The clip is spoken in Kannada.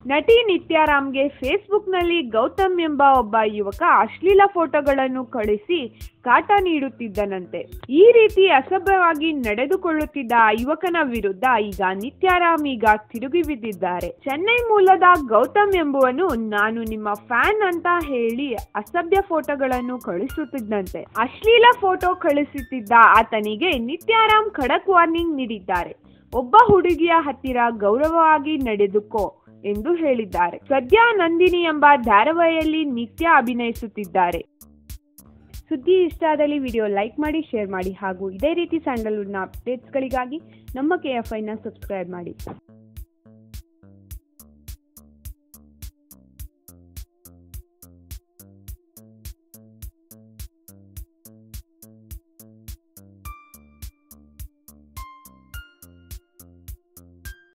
ನಟಿ ನಿತ್ಯಾರಾಮ್ಗೆ ಫೇಸ್ಬುಕ್ನಲ್ಲಿ ಗೌತಮ್ ಎಂಬ ಒಬ್ಬ ಯುವಕ ಅಶ್ಲೀಲ ಫೋಟೋಗಳನ್ನು ಕಳಿಸಿ ಕಾಟ ನೀಡುತ್ತಿದ್ದನಂತೆ ಈ ರೀತಿ ಅಸಭ್ಯವಾಗಿ ನಡೆದುಕೊಳ್ಳುತ್ತಿದ್ದ ಆ ಯುವಕನ ವಿರುದ್ಧ ಈಗ ನಿತ್ಯಾರಾಮ್ ಈಗ ತಿರುಗಿ ಬಿದ್ದಿದ್ದಾರೆ ಚೆನ್ನೈ ಮೂಲದ ಗೌತಮ್ ಎಂಬುವನು ನಾನು ನಿಮ್ಮ ಫ್ಯಾನ್ ಅಂತ ಹೇಳಿ ಅಸಭ್ಯ ಫೋಟೋಗಳನ್ನು ಕಳಿಸುತ್ತಿದ್ದಂತೆ ಅಶ್ಲೀಲ ಫೋಟೋ ಕಳಿಸುತ್ತಿದ್ದ ಆತನಿಗೆ ನಿತ್ಯಾರಾಮ್ ಖಡಕ್ ವಾರ್ನಿಂಗ್ ನೀಡಿದ್ದಾರೆ ಒಬ್ಬ ಹುಡುಗಿಯ ಹತ್ತಿರ ಗೌರವವಾಗಿ ನಡೆದುಕೋ ಎಂದು ಹೇಳಿದ್ದಾರೆ ಸದ್ಯ ನಂದಿನಿ ಎಂಬ ಧಾರಾವಾಹಿಯಲ್ಲಿ ನಿತ್ಯ ಅಭಿನಯಿಸುತ್ತಿದ್ದಾರೆ ಸುದ್ದಿ ಇಷ್ಟ ಆದಲ್ಲಿ ವಿಡಿಯೋ ಲೈಕ್ ಮಾಡಿ ಶೇರ್ ಮಾಡಿ ಹಾಗೂ ಇದೇ ರೀತಿ ಸ್ಯಾಂಡಲ್ವುಡ್ನ ಅಪ್ಡೇಟ್ಸ್ಗಳಿಗಾಗಿ ನಮ್ಮ ಕೆ ಎಫ್ ಐನ ಸಬ್ಸ್ಕ್ರೈಬ್ ಮಾಡಿ